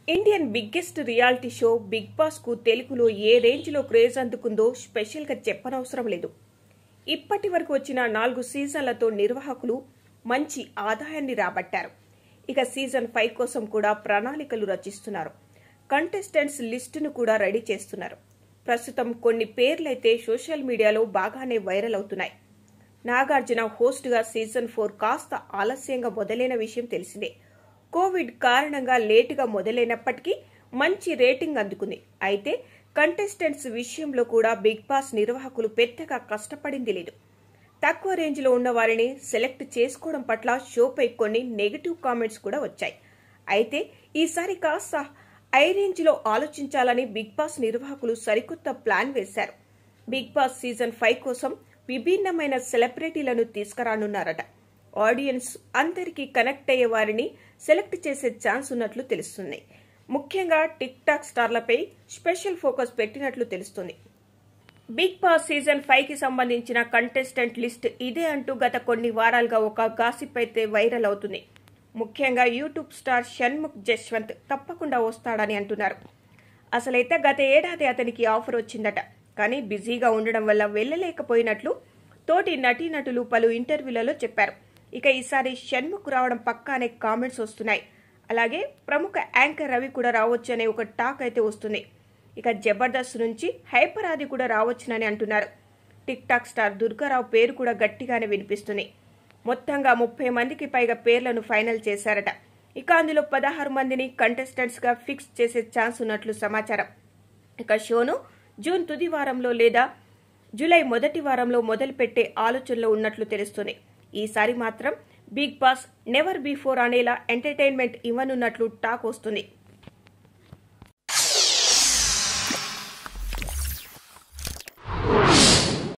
Indian biggest reality show Big Boss కు తెలుగులో ఏ రేంజ్ లో క్రేజ్ అందుకుందో స్పెషల్ గా చెప్పనవసరం లేదు ఇప్పటి వరకు వచ్చిన నాలుగు సీజన్లతో నిర్వాహకులు మంచి ఆదాయాన్ని రాబట్టారు ఇక సీజన్ ఫైవ్ కోసం కూడా ప్రణాళికలు రచిస్తున్నారు కంటెస్టెంట్స్ లిస్టును కూడా రెడీ చేస్తున్నారు ప్రస్తుతం కొన్ని పేర్లైతే సోషల్ మీడియాలో బాగానే వైరల్ అవుతున్నాయి నాగార్జున హోస్ట్గా సీజన్ ఫోర్ కాస్త ఆలస్యంగా మొదలైన విషయం తెలిసిందే కోవిడ్ కారణంగా లేటుగా మొదలైనప్పటికీ మంచి రేటింగ్ అందుకుంది అయితే కంటెస్టెంట్స్ విషయంలో కూడా బిగ్ బాస్ నిర్వాహకులు పెద్దగా కష్టపడింది లేదు తక్కువ రేంజ్లో ఉన్న వారిని సెలెక్ట్ చేసుకోవడం పట్ల షోపై కొన్ని నెగిటివ్ కామెంట్స్ కూడా వచ్చాయి అయితే ఈసారి కాస్త ఐ రేంజ్లో ఆలోచించాలని బిగ్ బాస్ నిర్వాహకులు సరికొత్త ప్లాన్ వేశారు బిగ్ బాస్ సీజన్ ఫైవ్ కోసం విభిన్నమైన సెలబ్రిటీలను తీసుకురానున్నారట ఆడియన్స్ అందరికీ కనెక్ట్ అయ్యే వారిని సెలెక్ట్ చేసే ఛాన్స్ ఉన్నట్లు తెలుస్తుంది ముఖ్యంగా టిక్ టాక్ స్టార్లపై స్పెషల్ ఫోకస్ పెట్టినట్లు తెలుస్తుంది బిగ్ బాస్ సీజన్ ఫైవ్ కి సంబంధించిన కంటెస్టెంట్ లిస్ట్ ఇదే అంటూ గత కొన్ని వారాలుగా ఒక గాసిప్ అయితే వైరల్ అవుతుంది ముఖ్యంగా యూట్యూబ్ స్టార్ షణ్ముఖ్ జశ్వంత్ తప్పకుండా వస్తాడని అంటున్నారు అసలైతే గత ఏడాది అతనికి ఆఫర్ వచ్చిందట కానీ బిజీగా ఉండడం వల్ల వెళ్ళలేకపోయినట్లు తోటి నటీనటులు పలు ఇంటర్వ్యూలలో చెప్పారు ఇక ఈసారి షణ్ముఖ్ రావడం పక్కా అనే కామెంట్స్ వస్తున్నాయి అలాగే ప్రముఖ యాంకర్ రవి కూడా రావచ్చు అనే ఒక టాక్ అయితే వస్తుంది ఇక జబర్దస్త్ నుంచి హైపర్ ఆది కూడా రావచ్చునని అంటున్నారు టిక్ టాక్ స్టార్ దుర్గారావు పేరు కూడా గట్టిగానే వినిపిస్తుంది మొత్తంగా ముప్పై మందికి పైగా పేర్లను ఫైనల్ చేశారట ఇక అందులో పదహారు మందిని కంటెస్టెంట్స్ గా ఫిక్స్ చేసే ఛాన్స్ ఉన్నట్లు సమాచారం ఇక షోను జూన్ తుది వారంలో లేదా జూలై మొదటి వారంలో మొదలుపెట్టే ఆలోచనలో ఉన్నట్లు తెలుస్తుంది ఈసారి మాత్రం బిగ్ బాస్ నెవర్ బిఫోర్ అనేలా ఎంటర్టైన్మెంట్ ఇవ్వనున్నట్లు టాక్ వస్తుంది